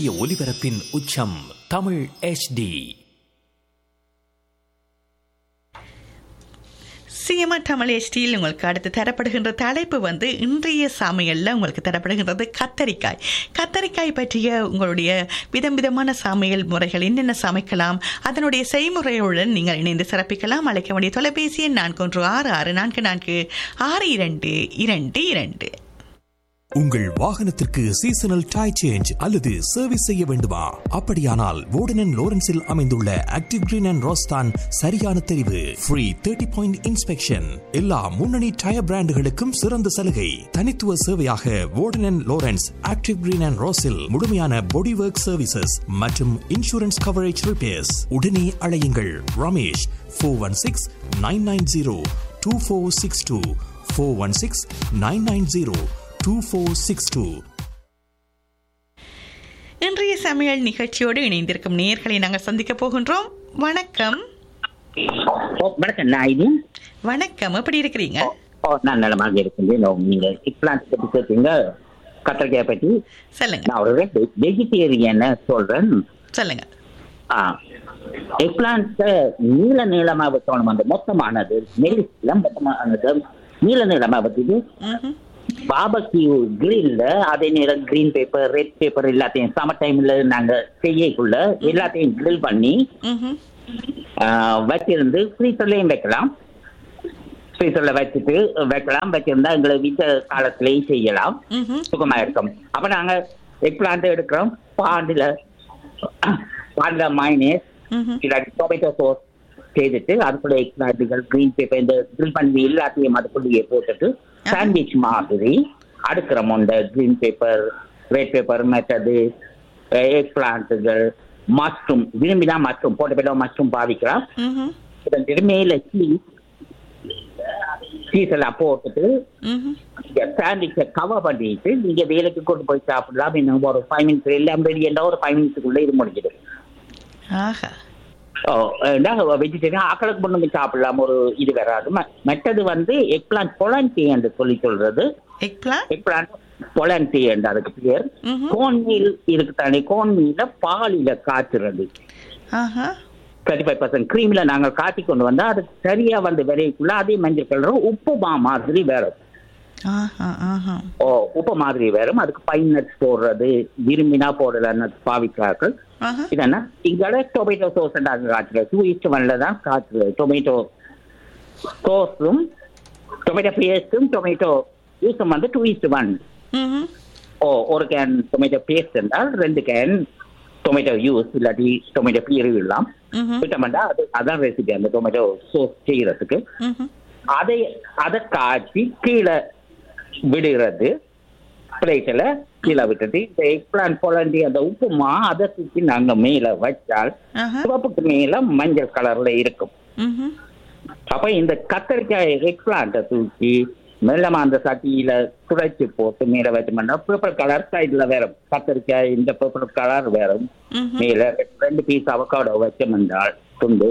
சூரிய ஒளிபரப்பின் உச்சம் தமிழ் HD சிஎம்ஆ தமிழ் எஸ்டியில் உங்களுக்கு அடுத்து தரப்படுகின்ற தலைப்பு வந்து இன்றைய சமையலில் உங்களுக்கு தரப்படுகின்றது கத்தரிக்காய் கத்தரிக்காய் பற்றிய உங்களுடைய விதம் விதமான சமையல் முறைகள் என்னென்ன சமைக்கலாம் அதனுடைய செய்முறையுடன் நீங்கள் இணைந்து சிறப்பிக்கலாம் அழைக்க வேண்டிய தொலைபேசி எண் நான்கு ஒன்று ஆறு ஆறு நான்கு நான்கு ஆறு இரண்டு இரண்டு இரண்டு உங்கள் வாகனத்திற்கு சீசனல் டை சேஞ்ச் அல்லது சர்வீஸ் செய்ய வேண்டுமா அப்படியானால் வோர்டன் லோரன்ஸில் அமைந்துள்ள ஆக்டிவ் கிரீன் அண்ட் ரோஸ்தான் சரியான தெரிவு ஃப்ரீ தேர்ட்டி பாயிண்ட் இன்ஸ்பெக்ஷன் எல்லா முன்னணி டயர் பிராண்டுகளுக்கும் சிறந்த சலுகை தனித்துவ சேவையாக வோர்டன் லோரன்ஸ் ஆக்டிவ் கிரீன் அண்ட் ரோஸில் முழுமையான பாடி ஒர்க் சர்வீசஸ் மற்றும் இன்சூரன்ஸ் கவரேஜ் ரிப்பேர்ஸ் உடனே அழையுங்கள் Ramesh four one six nine nine zero two four six two four one six nine nine zero two four six two இன்றைய சமையல் நிகழ்ச்சியோடு இணைந்திருக்கும் நேர்களை நாங்கள் சந்திக்க போகின்றோம் வணக்கம் ஓ வணக்கம் நான் இது வணக்கம் எப்படி இருக்கிறீங்க ஓ நான் நலமாக இருக்கின்றேன் ஓ, நீங்க எக்ஸ்பிளான்ஸ் பத்தி கேட்டீங்க கத்திரிக்காய் பற்றி சொல்லுங்க நான் ஒரு வெஜிடேரியன் சொல்றேன் சொல்லுங்க ஆ எக்ஸ்பிளான்ஸ நீள நீளமா வைக்கணும் அந்த மொத்தமானது மெலிசில மொத்தமானது நீள நீளமா வச்சுட்டு ம்ஹும். பாபக்யூ கிரில்ல அதே நேரம் கிரீன் பேப்பர் ரெட் பேப்பர் எல்லாத்தையும் சம்மர் டைம்ல நாங்க செய்யக்குள்ள எல்லாத்தையும் கிரில் பண்ணி ம்ஹும். ஆஹ் வச்சிருந்து ஃப்ரீசர்லயும் வைக்கலாம் ஃப்ரீசர்ல வச்சுட்டு வைக்கலாம் வச்சிருந்தா எங்களை வீட்டு காலத்திலேயும் செய்யலாம் ம்ஹும். சுகமா இருக்கும் அப்ப நாங்க எக் பிளான்ட் எடுக்கிறோம் பாண்டில பாண்டில மைனேஸ் ம்ஹும். இல்லாட்டி டொமேட்டோ சோஸ் செய்துட்டு அதுக்குள்ள எக் பிளான்ட்டுகள் கிரீன் பேப்பர் இந்த கிரில் பண்ணி எல்லாத்தையும் அதுக்குள்ளேயே போட்டுட்டு சாண்ட்விச் மாதிரி அடுக்கிறோம் இந்த கிரீன் பேப்பர் ரெட் பேப்பர் மற்றது எக் பிளான்ட்டுகள் மஷ்ரூம் விரும்பினா மஷ்ரூம் போட்ட பேட்டோ மஷ்ரூம் பாவிக்கலாம் ம்ஹும். இதன் மேல சீஸ் சீஸ் எல்லாம் போட்டுட்டு ம்ஹும். சாண்ட்விச்சை கவர் பண்ணிட்டு நீங்க வேலைக்கு கொண்டு போய் சாப்பிடலாம் இன்னும் ஒரு ஃபைவ் மினிட்ஸ் எல்லாம் ரெடி என்ன ஒரு ஃபைவ் மினிட்ஸுக்குள்ள இது முடிஞ்சிடும் ஆஹா ஓ வெஜிடேரியன் ஆக்களுக்கு பொண்ணுங்க சாப்பிடலாம் ஒரு இது வராது ம- மற்றது வந்து எக் பிளான்ட் பொலன்டி என்று சொல்லி சொல்றது egg plan egg plant polenta என்று அதுக்கு பேர் ம்ஹும். கோன் மீல் இருக்கு தானே கோன் மீல பாலில காய்ச்சுறது ஆஹா தேர்ட்டி ஃபைவ் பர்சன்ட் கிரீம்ல நாங்கள் காய்ச்சி கொண்டு வந்தா அது சரியா வந்து விரைக்குள்ள அதே மஞ்சள் கலரும் உப்புமா மாதிரி வேற ஆஹா ஆஹா ஓ உப்பு மாதிரி வரும் அதுக்கு பைன் நட்ஸ் போடுறது விரும்பினா போடல பாவிக்கிறார்கள் ஆஹா இதென்ன இங்கே டொமேட்டோ சோஸ் நாங்கள் காய்ச்சல டூ இஸ்ட் ஒன்ல தான் காய்ச்சல டொமேட்டோ சோஸும் டொமேட்டோ பேஸ்டும் டொமேட்டோ யூஸும் வந்து டூ இஸ்ட் ஒன் ம்ஹும். ஓ ஒரு கேன் டொமேட்டோ பேஸ்ட் என்றால் ரெண்டு கேன் டொமேட்டோ யூஸ் இல்லாட்டி டொமேட்டோ பியர் விடலாம் ம்ஹும். விட்டோம்னா அது அதான் ரெசிபி அந்த டொமேட்டோ சோஸ் செய்யறதுக்கு ம்ஹும். அதை அதை காய்ச்சி கீழே விடுகிறது பிளேட்டில் கீழே விட்டுட்டு இந்த எக் பிளான் பொலண்டி அந்த உப்புமா அதை தூக்கி நாங்க மேல வச்சால் ஆஹா சிவப்புக்கு மேல மஞ்சள் கலர்ல இருக்கும் ம்ஹும். அப்ப இந்த கத்தரிக்காய் எக் பிளான்ட்டை தூக்கி மெல்லமா அந்த சட்டியில குழைச்சி போட்டு மேல வச்சோம்னா பர்பிள் கலர் சைடுல வேற கத்தரிக்காய் இந்த பர்பிள் கலர் வேற ம்ஹும். மேல ரெண்டு பீஸ் அவக்காடோ வச்சோம்னால் துண்டு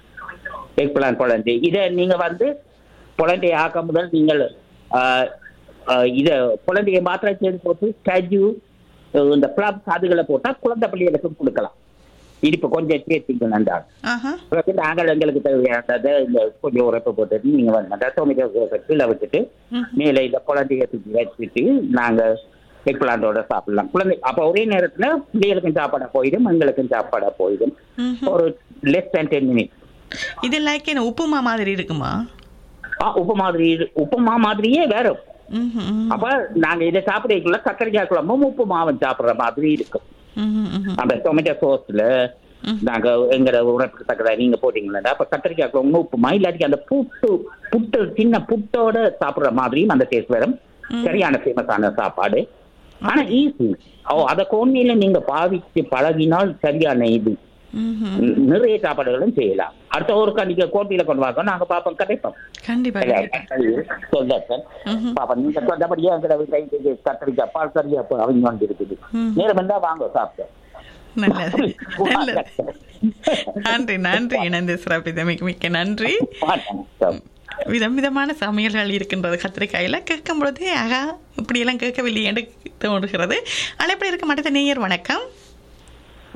எக் பிளான் பொலண்டி இதை நீங்க வந்து பொலண்டி ஆக்க முதல் நீங்கள் ஆஹ், ஆஹ், இத பொலண்டியை மாத்திரம் சேர்த்து போட்டு ஸ்டாச்சு இந்த பிளப்ஸ் அதுகளை போட்டா குழந்தை பிள்ளைகளுக்கும் கொடுக்கலாம் இனிப்பு கொஞ்சம் சேர்த்திங்க நன்றாக ஆஹா பிறகு நாங்கள் எங்களுக்கு தேவையானதை இந்த கொஞ்சம் உரைப்பு போட்டுட்டு நீங்க வந்து டொமேட்டோ சோஸை கீழே வச்சுட்டு ம்ஹும். மேலே இந்த குழந்தைய தூக்கி வச்சுட்டு நாங்க எக் பிளான்டோட சாப்பிடலாம் குழந்தை அப்ப ஒரே நேரத்துல பிள்ளைகளுக்கும் சாப்பாட போயிடும் எங்களுக்கும் சாப்பாட போயிடும் ம்ஹும். ஒரு லெஸ் தேன் டென் மினிட்ஸ் இது லைக் என்ன உப்புமா மாதிரி இருக்குமா உப்பு மாதிரி இரு- உப்புமா மாதிரியே வரும் ம்ஹும். ம்ஹும். அப்ப நாங்க இதை சாப்பிடக்குள்ள கத்திரிக்காய் குழம்பும் உப்பு மாவும் சாப்பிடுற மாதிரி இருக்கும் ம்ஹும். ம்ஹும். அந்த டொமேட்டோ சோஸ்ல நாங்க எங்கட உணவுக்கு தக்கதா நீங்க போட்டீங்களா அப்ப கத்திரிக்காய் குழம்பு உப்புமா இல்லாட்டி அந்த புட்டு புட்டு சின்ன புட்டோட சாப்பிடுற மாதிரியும் அந்த டேஸ்ட் வரும் சரியான ஃபேமஸான சாப்பாடு ஆனா ஈஸி ஓ அத கோன்மையில நீங்க பாவிச்சு பழகினால் சரியான இது ம்ஹும். ந- நிறைய சாப்பாடுகளும் செய்யலாம் அடுத்த ஒருக்கா நீங்க கோட்டையில கொண்டு வாங்க நாங்க பாப்போம் கிடைப்போம் கண்டிப்பா கண்டிப்பா. சொல்லேன் ம்ஹும். பாப்பா நீங்க சொன்னபடியே எங்கட வீட்டை கத்திரிக்காய் பால் கறி அப்ப அவங்க வந்து இருக்குது ம். நேரம் இருந்தா வாங்க சாப்பிட்டேன் நல்லது நல்லது நன்றி நன்றி இணைந்து சிறப்பித்தமைக்கு மிக்க நன்றி வணக்கம். விதம் விதமான சமையல்கள் இருக்கின்றது கத்திரிக்காயில கேட்கும் பொழுதே ஆகா இப்படியெல்லாம் கேட்கவில்லை என்று தோன்றுகிறது அழைப்பில் இருக்க மாட்டேன் நேயர் வணக்கம்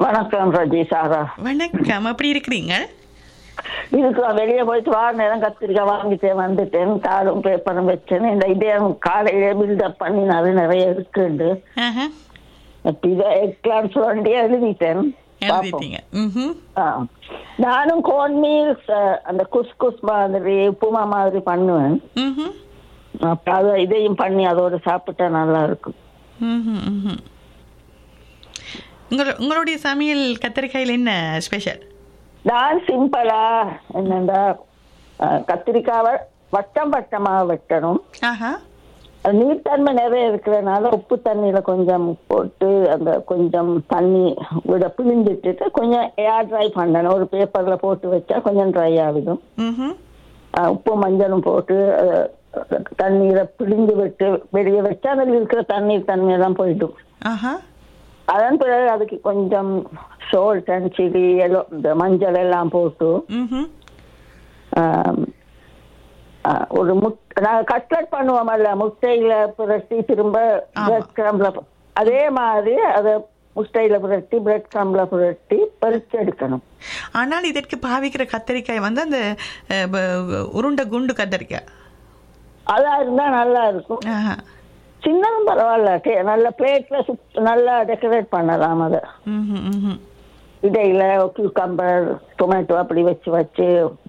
வணக்கம் ரஜி சாரா வணக்கம் அப்படி இருக்கிறீங்க இதுக்கு வெளியே போயிட்டு வார நேரம் கத்திரிக்காய் வாங்கிட்டேன் வந்துட்டேன் தாளும் பேப்பரும் வச்சேன் இந்த இதே காலையிலே பில்டப் பண்ணி அது நிறைய இருக்குண்டு ஆஹா, இப்ப இதை எக்லான்ஸ் வேண்டிய எழுதிட்டேன் பார்ப்போம். எழுதிட்டீங்க ம்ஹும். ஆ. நானும் கோன் மீல்ஸ் அந்த குஸ் குஸ் மாதிரி உப்புமா மாதிரி பண்ணுவேன் ம்ஹும். அப்ப அதை இதையும் பண்ணி அதோட சாப்பிட்டா நல்லா இருக்கும் ம்ஹும், ம்ஹும். உங்கள- உங்களுடைய சமையல் கத்திரிக்காயில் என்ன ஸ்பெஷல் நான் சிம்பிளா என்னண்டா ஆ, கத்திரிக்காவை வட்டம் வட்டமா வெட்டணும் ஆஹா அது நீர்த்தன்மை நிறைய இருக்கிறதுனால உப்பு தண்ணியில கொஞ்சம் போட்டு அந்த கொஞ்சம் தண்ணி விட பிழிஞ்சிட்டு கொஞ்சம் ஏர் ட்ரை பண்ணணும் ஒரு பேப்பர்ல போட்டு வச்சா கொஞ்சம் ட்ரை ஆகிடும் ம்ஹும். ஆஹ் உப்பு மஞ்சளும் போட்டு அஹ், தண்ணீரை பிழிஞ்சு விட்டு வெளியே வச்சா அதில் இருக்கிற தண்ணீர் தன்மையெல்லாம் போயிடும் ஆஹா அதன் பிறகு அதுக்கு கொஞ்சம் சோல்ட் அண்ட் சில்லி எல்லோ இந்த மஞ்சள் எல்லாம் போட்டு ம்ஹும். ஆம், ஆ, ஒரு முட் நாங்கள் கட்லட் பண்ணுவோமல்ல முட்டையில புரட்டி திரும்ப ஆமா. பிரெட் கிரம்ல அதே மாதிரி அதை முட்டையில புரட்டி பிரெட் கிரம்ல புரட்டி பறிச்சு எடுக்கணும் ஆனால் இதற்கு பாவிக்கிற கத்திரிக்காய் வந்து அந்த அஹ், ப- உருண்டை குண்டு கத்திரிக்காய் அதா இருந்தா நல்லா இருக்கும் ஆஹா. சின்னதும் பரவாயில்ல டே- நல்ல பிளேட்ல நல்லா டெக்கரேட் பண்ணலாம் அதை ம்ஹும், ம்ஹும். இடையில கியூக்கம்பர் டொமேட்டோ அப்படி வச்சு வச்சு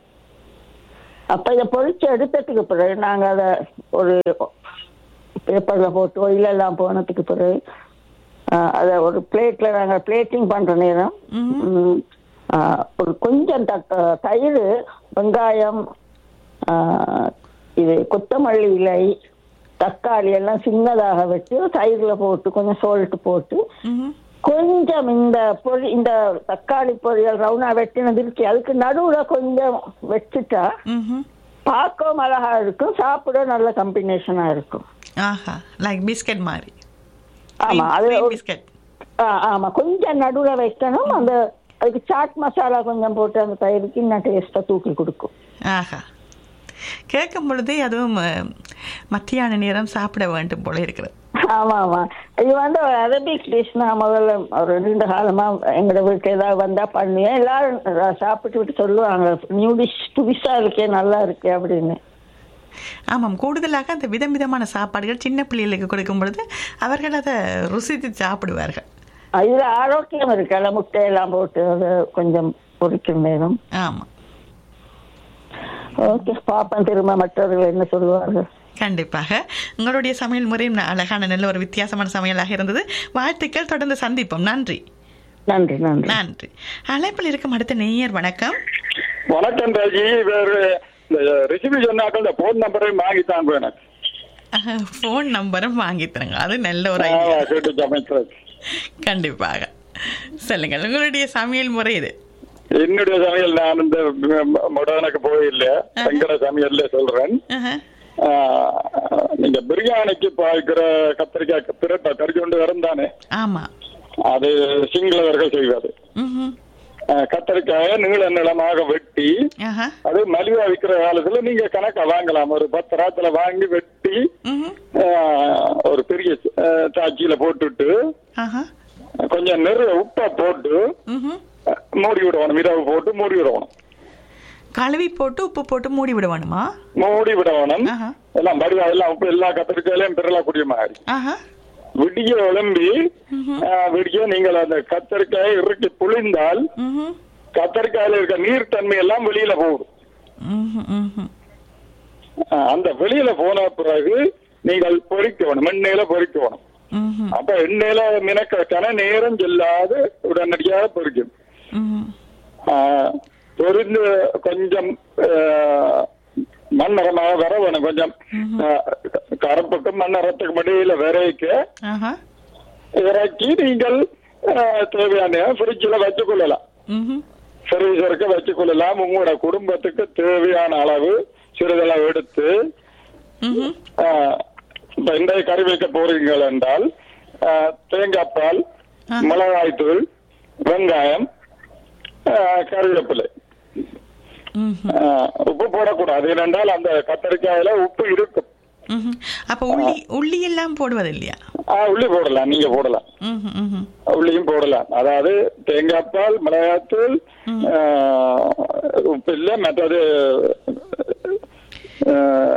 அப்ப இதை பொரிச்சு எடுத்ததுக்கு பிறகு நாங்க அதை ஒரு பேப்பர்ல போட்டு ஒயிலெல்லாம் போனதுக்கு பிறகு ஆஹ், அதை ஒரு பிளேட்ல நாங்க பிளேட்டிங் பண்ற நேரம் ம், ஆஹ், ஒரு கொஞ்சம் தக்க தயிர் வெங்காயம் ஆஹ், இது கொத்தமல்லி இலை தக்காளி எல்லாம் சின்னதாக வச்சு தயிர்ல போட்டு கொஞ்சம் சோல்ட் போட்டு ம்ஹும். கொஞ்சம் இந்த பொரி இந்த தக்காளி பொரியல் ரவுனா வெட்டினது இருக்கு அதுக்கு நடுவுல கொஞ்சம் வச்சுட்டா ம்ஹும். பார்க்கவும் அழகா இருக்கும் சாப்பிட நல்ல காம்பினேஷனா இருக்கும் ஆஹா லைக் பிஸ்கட் மாதிரி ஆமா அது Cream ஒரு- பிஸ்கட் ஆ, ஆமா கொஞ்சம் நடுவுல வைக்கணும் அந்த அதுக்கு சாட் மசாலா கொஞ்சம் போட்டு அந்த தயிருக்கு இன்னும் டேஸ்டா தூக்கி கொடுக்கும் ஆஹா கேட்கும் பொழுதே அதுவும் அஹ், மத்தியான நேரம் சாப்பிட வேண்டும் போல இருக்கிறது ஆமா ஆமா இது வந்து ஒரு அரபிக் டிஷ் நான் முதல்ல ஒரு ரெண்டு காலமா எங்களோட வீட்டுல ஏதாவது வந்தா பண்ணுவேன் எல்லாரும் சாப்பிட்டு விட்டு சொல்லுவாங்க நியூ டிஷ் புதுசா இருக்கே நல்லா இருக்கே அப்படின்னு ஆமாம் கூடுதலாக அந்த விதம் விதமான சாப்பாடுகள் சின்ன பிள்ளைகளுக்கு கொடுக்கும் பொழுது அவர்கள் அதை ருசித்து சாப்பிடுவார்கள் இதுல ஆரோக்கியம் இருக்குல்ல முட்டையெல்லாம் போட்டு அதை கொஞ்சம் பொரிக்கும் நேரம் ஆமாம் ஓகே பாப்பன் திரும்ப மற்றவர்கள் என்ன சொல்லுவார்கள் கண்டிப்பாக உங்களுடைய சமையல் முறையும் ந- அழகான நல்ல ஒரு வித்தியாசமான சமையலாக இருந்தது வாழ்த்துக்கள் தொடர்ந்து சந்திப்போம் நன்றி நன்றி நன்றி நன்றி அழைப்பில் இருக்கும் அடுத்த நேயர் வணக்கம் வணக்கம் ராஜி வேறு இந்த ரெசிபி சொன்னாக்க இந்த போன் நம்பரையும் வாங்கித்தாங்க எனக்கு ஃபோன் நம்பரும் வாங்கி தருங்க அது நல்ல ஒரு ஆ, ஐடியா கேட்டு சமைக்கிறது கண்டிப்பாக சொல்லுங்கள் உங்களுடைய சமையல் முறை இது என்னுடைய சமையல் நான் இந்த மொடனுக்கு போயில்ல எங்கட சமையல்ல சொல்றேன் ஆஹா. ஆ, நீங்க பிரியாணிக்கு பாய்க்கிற கத்திரிக்காய் பிரட்டை கறி கொண்டு வரும் தானே ஆமா அது சிங்களவர்கள் செய்வது ம்ஹும். ஆ, கத்திரிக்காயை நீள நீளமாக வெட்டி ஆஹா. அது மலிவா விற்கிற காலத்துல நீங்க கணக்கா வாங்கலாம் ஒரு பத்து ராத்துல வாங்கி வெட்டி ம்ஹும். ஆ, ஒரு பெரிய ஆ, சாச்சியில போட்டுட்டு ஆஹா. கொஞ்சம் நிறைய உப்பை போட்டு ம்ஹும். ஆ, மூடி விடணும் இரவு போட்டு மூடி விடணும் கழுவி போட்டு உப்பு போட்டு மூடி விடுவானுமா மூடி விடணும் ஆஹா. எல்லாம் வடிவா எல்லாம் உப்பு எல்லா கத்திரிக்காயிலையும் பிறலக்கூடிய மாதிரி ஆஹா. விடிய விளம்பி ஆ, விடிய நீங்கள் அந்த கத்திரிக்காயை இறுக்கி புளிந்தால் ம்ஹும். கத்திரிக்காயில இருக்க நீர் தன்மை எல்லாம் வெளியில போகும் ம்ஹும். ம்ஹும். ஆ, அந்த வெளியில போன பிறகு நீங்கள் பொறிக்கணும் எண்ணெயில பொறிக்கணும் ம்ஹும். அப்ப எண்ணெயில மினக்கன நேரம் செல்லாது உடனடியாக பொறிக்கும் ம்ஹும். ஆ, பொரிந்து கொஞ்சம் ஆ, மண்ணரமாக வர வேணும் கொஞ்சம் ஆ, கருப்புக்கும் மண்ணரத்துக்கும் இடையில விரைக்க ஆஹா. இறக்கி நீங்கள் ஆ, தேவையான ஃப்ரிட்ஜில் வச்சுக் கொள்ளலாம் ம்ஹும். ஃப்ரீசருக்கு வச்சுக் கொள்ளலாம் உங்களோட குடும்பத்துக்கு தேவையான அளவு சிறிதளவு எடுத்து ம்ஹும். ஆ, இப்ப இந்த கறி வைக்க போறீங்கள் என்றால் ஆ, தேங்காய் பால் ஆ. மிளகாய் தூள் வெங்காயம் ஆ, கறிவேப்பிலை ம்ஹும். ஆ, உப்பு போடக்கூடாது ஏனென்றால் அந்த கத்தரிக்காயில உப்பு இருக்கும் ம்ஹும். அப்ப உள்ளி உள்ளி எல்லாம் போடுவது இல்லையா ஆ, உள்ளி போடலாம் நீங்க போடலாம் ம்ஹும், ம்ஹும். உள்ளியும் போடலாம் அதாவது தேங்காய் பால் மிளகாத்தூள் ஆ, உப்பு இல்லை மற்றது ஆ,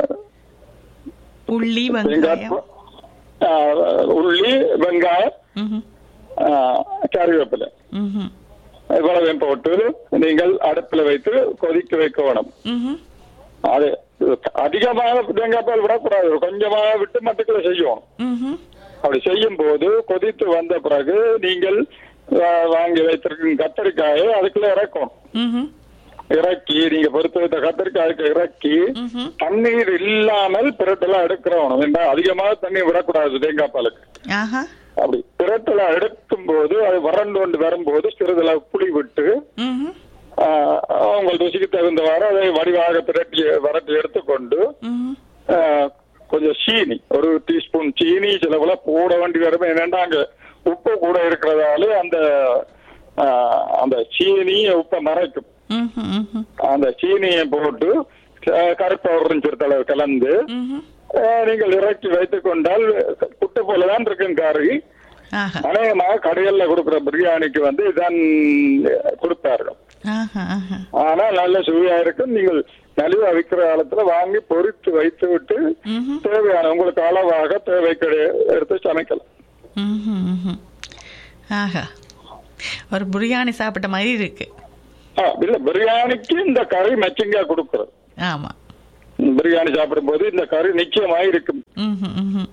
உள்ளி தேங்காய் வெங்காயம் பா- ஆ, உள்ளி வெங்காயம் ம்ஹும், ஆ, கறிவேப்பிலை ம்ஹும், இவ்வளவையும் போட்டு நீங்கள் அடுப்பில் வைத்து கொதிக்க வைக்க வேணும் ம்ஹும். அது அதிகமாக தேங்காய் பால் விடக்கூடாது கொஞ்சமாக விட்டு மட்டுக்குள்ள செய்யும் ம்ஹும். அப்படி செய்யும் போது கொதித்து வந்த பிறகு நீங்கள் ஆ, வாங்கி வைத்திருக்கும் கத்தரிக்காயை அதுக்குள்ள இறக்கும் ம்ஹும். இறக்கி நீங்க பொறுத்து வைத்த கத்தரிக்காய்க்கு இறக்கி ம்ஹும். தண்ணீர் இல்லாமல் பிரட்டெல்லாம் எடுக்கிறோம் ஏன்னா அதிகமாக தண்ணீர் விடக்கூடாது தேங்காய் பாலுக்கு ஆஹா அப்படி பிரட்டெல்லாம் எடுக்கும் போது அது வறண்டு கொண்டு வரும்போது சிறிதுல புளி விட்டு ம்ஹும். ஆஹ், உங்கள் ருசிக்கு தகுந்தவாறு அதை வடிவாக பிரட்டி வரட்டி எடுத்துக்கொண்டு ம்ஹும். ஆஹ், கொஞ்சம் சீனி ஒரு டீஸ்பூன் சீனி சில போல போட வேண்டி வரும் என்னன்னா அங்க உப்பு கூட இருக்கிறதால அந்த ஆஹ், அந்த சீனி உப்பை மறைக்கும் ம்ஹும், ம்ஹும். அந்த சீனியை போட்டு ஆஹ், கருப்பவரும் சிறுத்தளவு கலந்து ம்ஹும். ஆஹ், நீங்கள் இறக்கி வைத்துக் கொண்டால் குட்டை போலதான் இருக்கும் கறி ஆஹா அநேகமாக கடைகள்ல கொடுக்குற பிரியாணிக்கு வந்து இதான் கொடுப்பார்கள் ஆஹா ஆஹா ஆனா நல்ல சுவையா இருக்கும் நீங்கள் நலிவா விற்கிற காலத்துல வாங்கி பொரித்து வைத்து விட்டு ம்ஹும். தேவையான உங்களுக்கு அளவாக தேவைக்கு எடுத்து சமைக்கலாம் ம்ஹும், ம்ஹும். ஆஹா ஒரு பிரியாணி சாப்பிட்ட மாதிரி இருக்கு ஆ, இல்ல பிரியாணிக்கு இந்த கறி மெச்சிங்கா கொடுக்குறது ஆமா பிரியாணி சாப்பிடும்போது இந்த கறி நிச்சயமா இருக்கும் ம்ஹும், ம்ஹும்.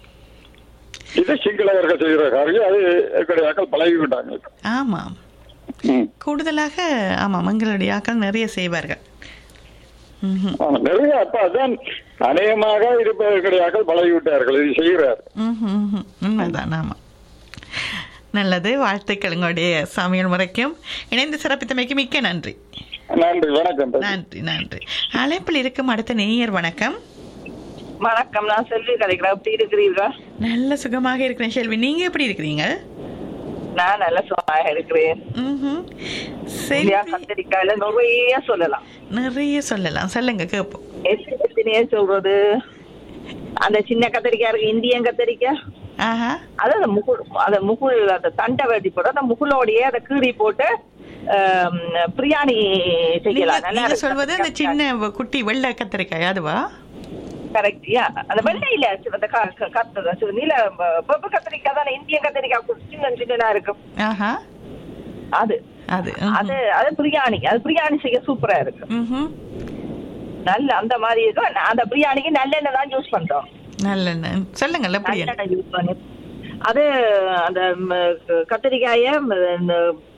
இது சிங்களவர்கள் செய்கிற கறி அது கிடையாக்கள் பழகி விட்டாங்க ஆமாம் ம். கூடுதலாக ஆமாம் எங்களுடைய ஆக்கள் நிறைய செய்வார்கள் ம்ஹும். ஆமா, நிறைய அப்ப அதான் அநேகமாக இருப்பவர்களுடையாக்கள் பழகி விட்டார்கள் இது செய்கிறார் ம்ஹும், ம்ஹும். உண்மைதான் ஆமாம் நல்லது வாழ்த்துக்கள் உங்களுடைய சமையல் முறைக்கும் இணைந்து சிறப்பித்தமைக்கு மிக்க நன்றி நன்றி வணக்கம் நன்றி நன்றி அழைப்பில் இருக்கும் அடுத்த நேயர் வணக்கம் வணக்கம் நான் செல்வி கலைக்கிறேன் எப்படி இருக்கிறீர்கள் நல்ல சுகமாக இருக்கிறேன் செல்வி நீங்க எப்படி இருக்கிறீங்க நான் நல்ல சுகமாக இருக்கிறேன் ம்ஹும். இல்லையா செல்வி கத்திரிக்காயில நிறைய சொல்லலாம் நிறைய சொல்லலாம் சொல்லுங்க கேட்போம் எத்தனை எத்தனையே சொல்றது அந்த சின்ன கத்திரிக்காய் இருக்கு இந்தியன் கத்திரிக்காய் ஆஹா அது அந்த முகுள் அந்த முகுள் அந்த தண்டை வெட்டி போட்டு அந்த முகுளோடையே அதை கீறி போட்டு ஆம், பிரியாணி நீங்க செய்யலாம் நல்லா நீங்க இருக்கும். சொல்வது அந்த சின்ன வ- குட்டி வெள்ளை கத்திரிக்காய் அதுவா கரெக்டியா அந்த வெள்ளையில அந்த க- க- கத்து சிறு நீல பப்பு கத்திரிக்காய் தானே இந்தியன் கத்திரிக்காய் கு- சின்ன சின்னதா இருக்கும் ஆஹா அது அது அது அது பிரியாணி அது பிரியாணி செய்ய சூப்பரா இருக்கு ம்ஹும். நல்ல அந்த மாதிரி இருக்கும் நான் அந்த பிரியாணிக்கு நல்லெண்ணெய் தான் யூஸ் பண்றோம் நல்லெண்ணெய் சொல்லுங்கல்ல எப்படி நல்லெண்ணெய் யூஸ் பண்ணி அது அந்த ம், க- கத்திரிக்காய ம், இந்த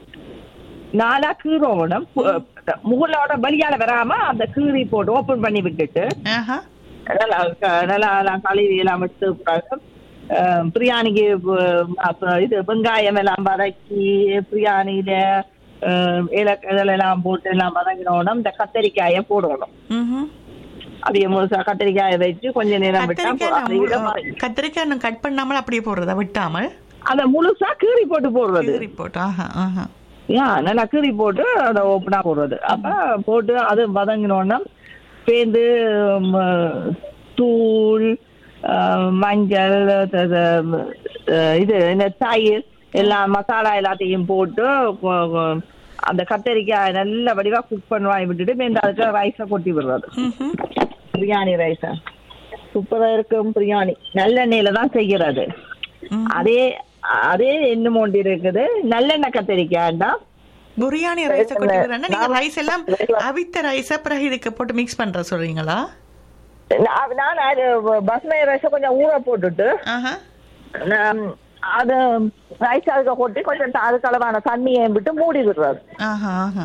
நாலா கீரோட முகலோட வெளியால வராம அந்த கீறி போட்டு ஓபன் பண்ணி விட்டுட்டு ஆஹா நல்லா க- நல்லா எல்லாம் கழுவி எல்லாம் எடுத்து பிறகு, அஹ், பிரியாணிக்கு வ- அப்புறம் இது வெங்காயம் எல்லாம் வதக்கி பிரியாணியில அஹ், ஏலக் இதெல்லாம் போட்டு எல்லாம் வதங்கினோட இந்த கத்தரிக்காயை போடணும் ம்ஹும். அப்படியே முழுசா கத்திரிக்காயை வச்சு கொஞ்ச நேரம் விட்டா கத்திரிக்காய் அது நான் இதமா மு- இருக்கும். கத்திரிக்காய் இன்னும் கட் பண்ணாமல் அப்படியே போடுறதா விட்டாமல் அதை முழுசா கீறி போட்டு போடுறது கீறி போட்டு ஆஹா ஆஹா ஏன் நல்லா கீறி போட்டு அதை ஓப்பனா போடுறது அப்ப போட்டு அது வதங்கினோன்னா பேந்து ம், தூள் அஹ், மஞ்சள் த- த- அஹ், இது இந்த தயிர் எல்லாம் மசாலா எல்லாத்தையும் போட்டு கொ- கொ- அந்த கத்தரிக்காய் நல்ல வடிவா குக் பண்ணுவாங்க விட்டுட்டு மீண்டும் அதுக்கு ரைஸை கொட்டி விடுறது ம்ஹும். பிரியாணி ரைஸா சூப்பரா இருக்கும் பிரியாணி நல்லெண்ணெயில தான் செய்யறது ம். அதே அதே இன்னும் ஒன்று இருக்குது நல்லெண்ணெய் கத்திரிக்காய்டா பிரியாணி ரைஸை கொட்டி விடுறேன்னா நீங்க ரைஸ் எல்லாம் அவித்த ரைஸ் அப்புறம் இதுக்கு போட்டு மிக்ஸ் பண்ற சொல்றீங்களா நான் நான் அது பஸ்மதி ரைஸை கொஞ்சம் ஊற போட்டுட்டு ஆஹா நான் அது ரைஸ் அதுக்கு கொட்டி கொஞ்சம் த- அதுக்கு அளவான தண்ணியை விட்டு மூடி விடுறது ஆஹா ஆஹா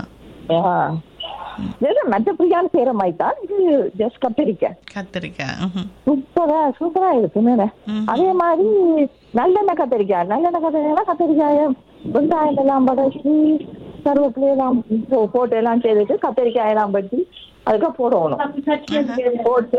இது மற்ற பிரியாணி செய்யற மாதிரி தான் இது ஜஸ்ட் கத்திரிக்காய் கத்திரிக்காய் ம்ஹும். சூப்பரா சூப்பரா இருக்கு மேடம் ம். அதே மாதிரி நல்லெண்ணெய் கத்திரிக்காய் நல்லெண்ணெய் கத்திரிக்காய் கத்திரிக்காய வெங்காயம் எல்லாம் பதக்கி கருவேப்பிலை எல்லாம் போ- போட்டு எல்லாம் செய்துட்டு கத்திரிக்காய் எல்லாம் பட்டி அதுக்கு போடணும் போட்டு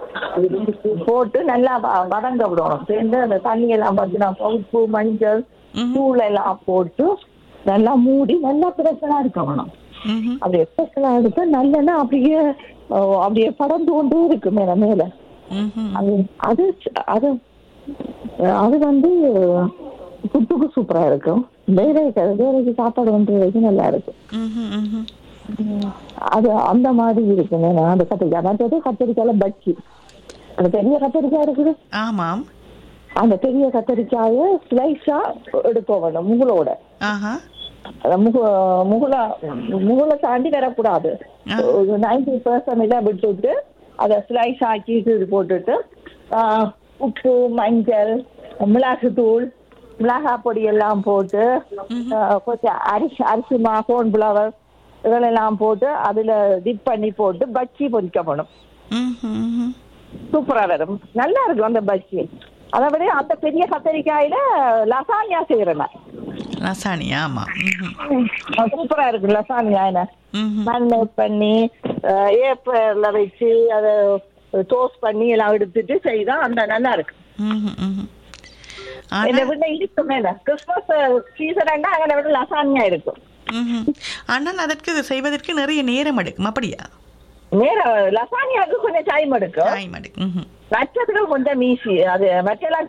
போட்டு நல்லா வ- வதங்க விடணும் சேர்ந்து அந்த தண்ணி எல்லாம் பத்தினா உப்பு மஞ்சள் ம்ஹும். தூள் எல்லாம் போட்டு நல்லா மூடி நல்லா பிரச்சனா இருக்கணும் ம்ஹும். அப்படி எஃபெக்ட்லாம் எடுத்து நல்லெண்ணெய் அப்படியே அஹ், அப்படியே படர்ந்து கொண்டே இருக்கு மேல மேல ம்ஹும். அது அது அது அது வந்து புட்டுக்கு சூப்பரா இருக்கும் வேற வேறைக்கு சாப்பாடு வந்து நல்லா இருக்கும் ம்ஹும், ம்ஹும். அது அந்த மாதிரி இருக்குங்க நான் அந்த கத்திரிக்காய் மற்றது கத்திரிக்காயில பச்சி அந்த பெரிய கத்திரிக்காய் இருக்குது ஆமாம் அந்த பெரிய கத்திரிக்காய ஸ்லைஸா எடுக்க வேணும் முகலோட ஆஹா அந்த முக முகுல முகுல தாண்டி வரக்கூடாது ஆ. நைன்டி பர்சன்ட் விட்டுட்டு அதை ஸ்லைஸ் ஆக்கி இது போட்டுட்டு ஆ, உப்பு மஞ்சள் மிளகுத்தூள் மிளகாய் பொடி எல்லாம் போட்டு ஆ, கொஞ்சம் அரிசி அரிசி மா கோன் புலவர் இதெல்லாம் போட்டு அதுல டிப் பண்ணி போட்டு பச்சி பொரிக்கப்படும் ம்ஹும், ம்ஹும். சூப்பரா வரும் நல்லா இருக்கும் அந்த பச்சி அதை விட அந்த பெரிய கத்தரிக்காயில லசானியா செய்யறேன் நான். லசானி ஆமாம் ம்ஹும். சூப்பரா இருக்கு லசானியா என்ன ம்ஹும். மேரினேட் பண்ணி ஏப்பர்ல வச்சு அதை டோஸ்ட் பண்ணி எல்லாம் எடுத்துட்டு செய்தா அந்த நல்லா இருக்கு ம்ஹும், ம்ஹும். இந்த ஆனா- விட இருக்குமே கிறிஸ்துமஸ் சீசன் அங்கே விட லசானியா இருக்கும் ம்ஹும். ஆனால் அதற்கு இது செய்வதற்கு நிறைய நேரம் எடுக்கும் அப்படியா நேர லசானியாவுக்கு கொஞ்சம் டைம் எடுக்கும் டைம் எடுக்கும் ம்ஹும். மற்றதுக்கு கொஞ்சம் ஈஸி அது மற்றெல்லாம்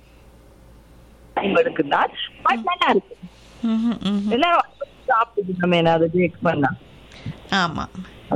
டைம் எடுக்கும் தான் பட் நல்லா இருக்கு ம்ஹும், ம்ஹும். எல்லாரும் சாப்பிட்டுக்கணுமே அது பேக் பண்ணா ஆமாம்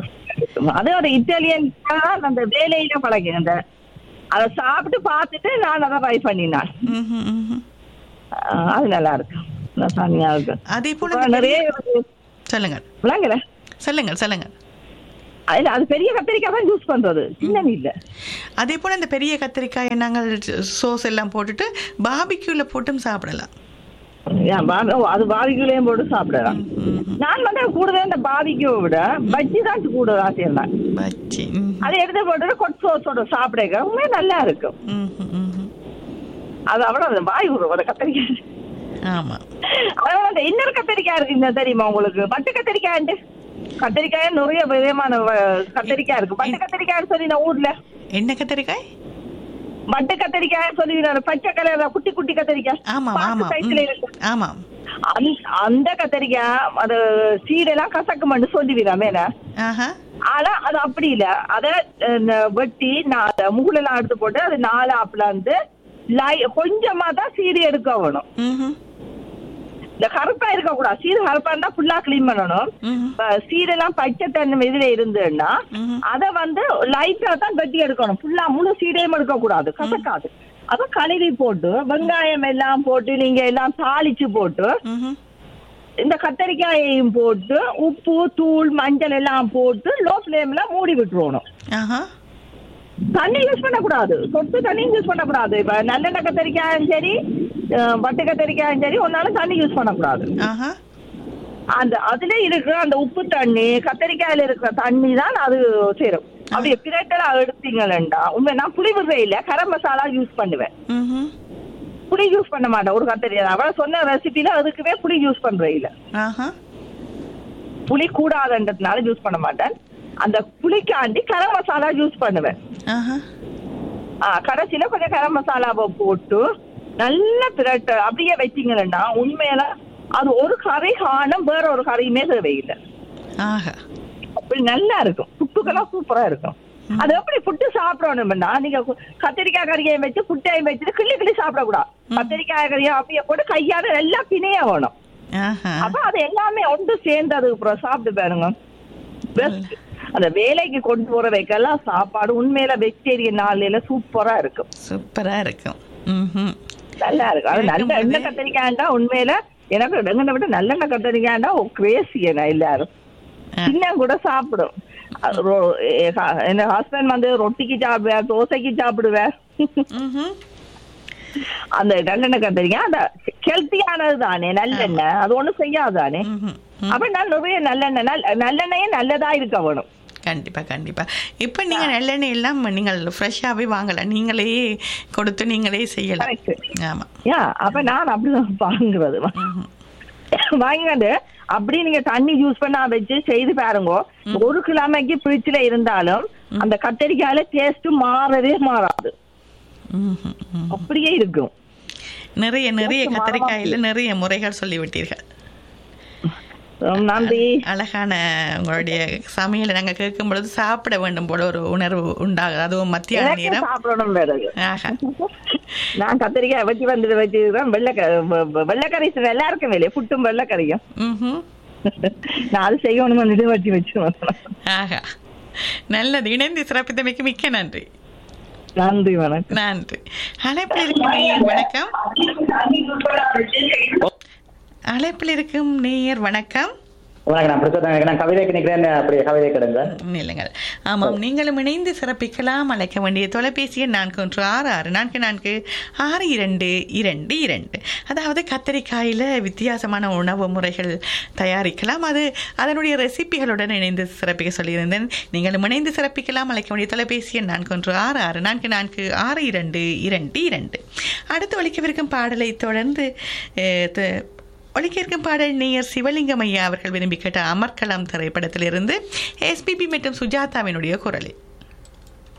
அது ஒரு இட்டாலியன் அந்த வேலையில பழகு அந்த அதை சாப்பிட்டு பார்த்துட்டு நான் அதை ட்ரை பண்ணினான் ம்ஹும், ம்ஹும். ஆஹ் அது நல்லா இருக்கு லசானியா இருக்கு அதே போல அப்புறம் இந்த நிறைய பெரிய- சொல்லுங்கள் விளங்கல சொல்லுங்கள் சொல்லுங்கள் அது அது பெரிய கத்திரிக்காய் தான் யூஸ் பண்றது சின்ன இல்ல அதே போல இந்த பெரிய கத்திரிக்காயை நாங்கள் சோஸ் எல்லாம் போட்டுட்டு பாபிக்யூல போட்டும் சாப்பிடலாம் ஏன் பா- ஓ, அது பாபிக்குள்ளேயும் போட்டு சாப்பிடலாம் நான் வந்து கூடுதல் இந்த பாபிக்கு விட பஜ்ஜி தான் கூட ஆசைதான் பச்சி ம். அதை எடுத்து போட்டு கொட் சோஸோட சாப்பிடுங்க உண்மையே நல்லா இருக்கும் ம்ஹும், ம்ஹும். அது அவ்வளவு வாய் விடும் அந்த கத்திரிக்காய் ஆமாம் அதாவது அந்த இன்னொரு கத்திரிக்காய் இருக்கு இந்த தெரியுமா உங்களுக்கு பட்டு கத்திரிக்காய் கத்திரிக்காய் நிறைய விதமான வ- கத்திரிக்காய் இருக்கு பட்டு கத்திரிக்காய்னு சொல்லி நான் ஊர்ல என்ன கத்திரிக்காய் பட்டு கத்திரிக்காய் சொல்லி நான் பச்சை கலர்ல குட்டி குட்டி கத்திரிக்காய் ஆமாம் பாக்கு ஆமாம் size ல ம். இருக்கு. ஆமாம் அந்த- அந்த கத்திரிக்காய் அது சீடெல்லாம் கசக்குமென்னு சொல்லுவீரா மேல ஆஹா ஆனா அது அப்படி இல்ல அத அஹ், வெட்டி நான் முகுலெல்லாம் எடுத்து போட்டு அது நாலு ஆப்பிள வந்து லை- கொஞ்சமா தான் சீடு எடுக்க வேணும் ம்ஹும், இந்த கருப்பா இருக்க கூடாது சீடு கருப்பா இருந்தா ஃபுல்லா கிளீன் பண்ணணும் ம்ஹும், இப்ப சீடெல்லாம் பச்சை தன்மை இதுல இருந்துன்னா ம்ஹும். அத வந்து லைட்டா தான் வெட்டி எடுக்கணும் ஃபுல்லா முழு சீடையும் எடுக்க கூடாது கசக்காது அத கழுவி போட்டு வெங்காயம் எல்லாம் போட்டு நீங்க எல்லாம் தாளிச்சு போட்டு ம்ஹும். இந்த கத்தரிக்காயையும் போட்டு உப்பு தூள் மஞ்சள் எல்லாம் போட்டு லோ ஃபிளேம்ல மூடி விட்டுருவணும் ஆஹா தண்ணி யூஸ் பண்ணக்கூடாது சொட்டு தண்ணியும் யூஸ் பண்ணக்கூடாது இப்ப நல்லெண்ணெய் கத்தரிக்காயும் சரி அஹ், பட்டு கத்தரிக்காயும் சரி ஒன்னாலும் தண்ணி யூஸ் பண்ணக்கூடாது ஆஹா அந்த அதுல இருக்கிற அந்த உப்பு தண்ணி கத்தரிக்காயில இருக்கிற தண்ணி தான் அது சேரும் அப்படி பிரட்டலா எடுத்தீங்கன்னா உண்மை நான் புளி விடுறே இல்ல கரம் மசாலா யூஸ் பண்ணுவேன் ம்ஹும். புளி யூஸ் பண்ண மாட்டேன் ஒரு கத்தரிக்காய் அவ சொன்ன ரெசிபில அதுக்குவே புளி யூஸ் பண்றேன் இல்ல ஆஹா புளி கூடாதுன்றதுனால யூஸ் பண்ண மாட்டேன் அந்த புளிக்காண்டி கரம் மசாலா யூஸ் பண்ணுவேன் ஆஹா ஆ, கடைசியில கொஞ்சம் கரம் மசாலாவை போட்டு நல்ல பிரட்ட அப்படியே வச்சீங்கன்னா உண்மையில அது ஒரு கறி காணும் வேற ஒரு கறியுமே தேவையில்லை ஆஹா அப்படி நல்லா இருக்கும் புட்டுக்கெல்லாம் சூப்பரா இருக்கும் அது எப்படி புட்டு சாப்பிடணும்னா நீங்க கு- கத்திரிக்காய் கறியை வச்சு புட்டையும் வச்சுட்டு கிள்ளி கிள்ளி சாப்பிடக்கூடாது கத்திரிக்காய் கறியை அப்படியே போட்டு கையால நல்லா பிணைய வேணும் ஆஹா அப்ப அது எல்லாமே ஒன்று சேர்ந்ததுக்கு அப்புறம் சாப்பிட்டு பாருங்க Best. அந்த வேலைக்கு கொண்டு போற வைக்கலாம் சாப்பாடு உண்மையில வெஜிடேரியன் நாளையில சூப்பரா இருக்கும் சூப்பரா இருக்கும் ம்ஹும். நல்லா இருக்கும் அது நல்ல கேட்கும்போதே- எண்ணெய் கத்திரிக்காய்டா உண்மையில எனக்கு எங்கனை விட நல்லெண்ணெய் கத்திரிக்காய்டா கிரேசி என்ன எல்லாரும் ஆ. சின்ன கூட சாப்பிடும் அது ரொ- எ- ஹ- என் ஹஸ்பண்ட் வந்து ரொட்டிக்கு சாப்பிடுவேன் தோசைக்கு சாப்பிடுவேன் ம்ஹும். அந்த நல்லெண்ணெய் கத்திரிக்காய் அந்த ஹெல்த்தியானது தானே நல்லெண்ணெய் அது ஒண்ணும் செய்யாதானே ம்ஹும். அப்ப நான் நிறைய நல்லெண்ணெய் நல்ல- நல்லெண்ணெயே நல்லதா இருக்க வேணும் கண்டிப்பா கண்டிப்பா இப்போ நீங்க நல்லெண்ணெய் எல்லாம் நீங்கள் ஃப்ரெஷ்ஷாவே வாங்கலாம் நீங்களே கொடுத்து நீங்களே செய்யலாம் Correct. ஆமா யா அப்ப நான் அப்படிதான் வாங்குறது ம்ஹும். வாங்கிட்டு அப்படி நீங்க தண்ணி யூஸ் பண்ணா வச்சு செய்து பாருங்க ஒரு கிழமைக்கு ஃப்ரிட்ஜ்ல இருந்தாலும் அந்த கத்தரிக்காயில டேஸ்ட் மாறவே மாறாது ம்ஹும். ம். அப்படியே இருக்கும் நிறைய நிறைய மரமா கத்திரிக்காயில நிறைய முறைகள் சொல்லிவிட்டீர்கள் ரொம்ப நன்றி அழகான உங்களுடைய சமையலை நாங்க கேட்கும் பொழுது சாப்பிட வேண்டும் போல ஒரு உணர்வு உண்டாகுது அதுவும் மத்தியான எனக்கு நேரம் சாப்பிடணும் வேற ஆஹா நான் கத்திரிக்காய் வெட்டி வந்து வச்சுக்கிறேன் வெள்ளைக்கறி வெள்ளைக்கறி செய்வேன். எல்லாருக்கும் வேலையை புட்டும் வெள்ளைக்கறியும் ம்ஹும். நான் அது செய்யணும் வந்துட்டு வச்சு வச்சுருவேன் ஆஹா நல்லது இணைந்து சிறப்பித்தமைக்கு மிக்க நன்றி நன்றி வணக்கம் நன்றி அழைப்பில் இருக்கும் நேயர் வணக்கம் அழைப்பில் இருக்கும் நேயர் வணக்கம் வணக்கம் நான் பிரசாத் நான் கவிதைக்கு நிற்கிறேன் அப்படி கவிதை கிடங்க நில்லுங்கள் ஆமாம் நீங்களும் இணைந்து சிறப்பிக்கலாம் அழைக்க வேண்டிய தொலைபேசி எண் நான்கு ஒன்று ஆறு ஆறு நான்கு நான்கு ஆறு இரண்டு இரண்டு இரண்டு அதாவது கத்தரிக்காயில் வித்தியாசமான உணவு முறைகள் தயாரிக்கலாம் அது அதனுடைய ரெசிபிகளுடன் இணைந்து சிறப்பிக்க சொல்லியிருந்தேன் நீங்களும் இணைந்து சிறப்பிக்கலாம் அழைக்க வேண்டிய தொலைபேசி எண் நான்கு ஒன்று ஆறு ஆறு நான்கு நான்கு ஆறு இரண்டு இரண்டு இரண்டு அடுத்து ஒழிக்கவிருக்கும் பாடலை தொடர்ந்து அஹ், த- ஒலிக்க இருக்கும் பாடல் நேயர் சிவலிங்கம் ஐயா அவர்கள் விரும்பி கேட்ட அமர்கலம் திரைப்படத்திலிருந்து எஸ்பிபி மற்றும் சுஜாதாவினுடைய குரலில்